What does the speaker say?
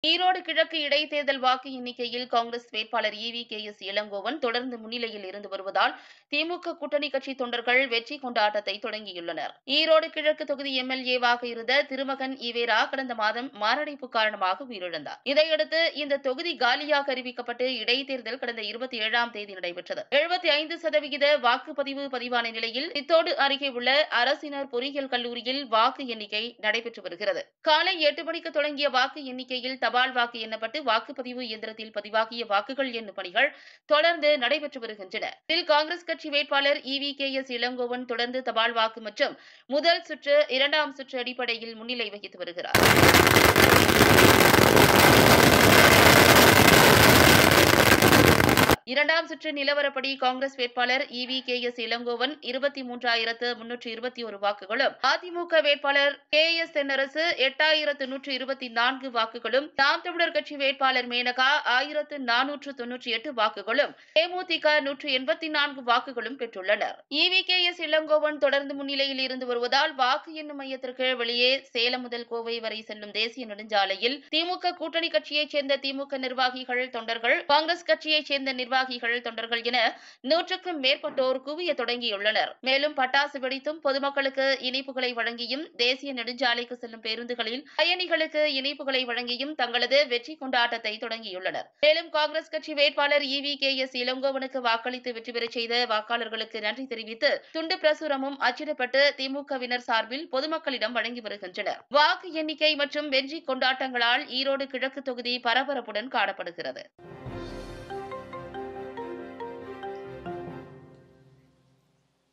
ஈரோடு கிழக்கு இடைத்தேர்தல் வாக்கு எண்ணிக்கையில் காங்கிரஸ் வேட்பாளர் இவி கே எஸ் இளங்கோவன் தொடர்ந்து முன்னிலையில் இருந்து வருவதால் திமுக கூட்டணி கட்சி தொண்டர்கள் வெற்றி கொண்டாட்டத்தை தொடங்கியுள்ளனர் ஈரோடு கிழக்கு தொகுதி எம்எல்ஏவாக இருந்த திருமகன் ஈவேரா கடந்த மாதம் மாரடைப்பு காரணமாக உயிரிழந்தார் இதையடுத்து இந்த தொகுதி காலியாக அறிவிக்கப்பட்டு இடைத்தேர்தல் கடந்த இருபத்தி ஏழாம் தேதி நடைபெற்றது எழுபத்தி ஐந்து சதவிகித வாக்குப்பதிவு பதிவான நிலையில் இத்தோடு அருகே உள்ள அரசினர் பொறியியல் கல்லூரியில் வாக்கு எண்ணிக்கை நடைபெற்று வருகிறது காலை எட்டு மணிக்கு தொடங்கிய வாக்கு எண்ணிக்கையில் தபால் வாக்கு எண்ணப்பட்டு வாக்குப்பதிவு இயந்திரத்தில் பதிவாகிய வாக்குகள் எண்ணும் பணிகள் தொடர்ந்து நடைபெற்று வருகின்றன இதில் காங்கிரஸ் கட்சி வேட்பாளர் இவி கே எஸ் இளங்கோவன் தொடர்ந்து தபால் வாக்கு மற்றும் முதல் சுற்று இரண்டாம் சுற்று அடிப்படையில் முன்னிலை வகித்து வருகிறார் இரண்டாம் சுற்று நிலவரப்படி காங்கிரஸ் வேட்பாளர் இவி கே எஸ் இளங்கோவன் இருபத்தி மூன்றாயிரத்து முன்னூற்று இருபத்தி ஒரு வாக்குகளும் அதிமுக வேட்பாளர் கே எஸ் தென்னரசு எட்டாயிரத்து நூற்று இருபத்தி நான்கு வாக்குகளும் நாம் தமிழர் கட்சி வேட்பாளர் மேனகா ஆயிரத்து நானூற்று தொன்னூற்றி எட்டு வாக்குகளும் தேமுதிக நூற்று எண்பத்தி நான்கு வாக்குகளும் பெற்றுள்ளனர் இவி கே எஸ் இளங்கோவன் தொடர்ந்து முன்னிலையில் இருந்து வருவதால் வாக்கு எண்ணும் மையத்திற்கு வெளியே சேலம் முதல் கோவை வரை செல்லும் தேசிய நெடுஞ்சாலையில் திமுக கூட்டணி கட்சியைச் சேர்ந்த திமுக நிர்வாகிகள் தொண்டர்கள் காங்கிரஸ் கட்சியைச் சேர்ந்த நிர்வாகிகள் தொண்டர்கள் என நூற்றுக்கும் மேற்பட்டோர் குவிய தொடங்கியுள்ளனர் மேலும் பட்டாசு வெடித்தும் பொதுமக்களுக்கு இனிப்புகளை வழங்கியும் தேசிய நெடுஞ்சாலைக்கு செல்லும் பேருந்துகளில் பயணிகளுக்கு இனிப்புகளை வழங்கியும் தங்களது வெற்றி கொண்டாட்டத்தை தொடங்கியுள்ளனர் மேலும் காங்கிரஸ் கட்சி வேட்பாளர் இவி கே எஸ் இளங்கோவனுக்கு வாக்களித்து வெற்றி பெறச் செய்த வாக்காளர்களுக்கு நன்றி தெரிவித்து துண்டு பிரசுரமும் அச்சிடப்பட்டு திமுகவினர் சார்பில் பொதுமக்களிடம் வழங்கி வருகின்றனர் வாக்கு எண்ணிக்கை மற்றும் வெற்றி கொண்டாட்டங்களால் ஈரோடு கிழக்கு தொகுதி பரபரப்புடன் காணப்படுகிறது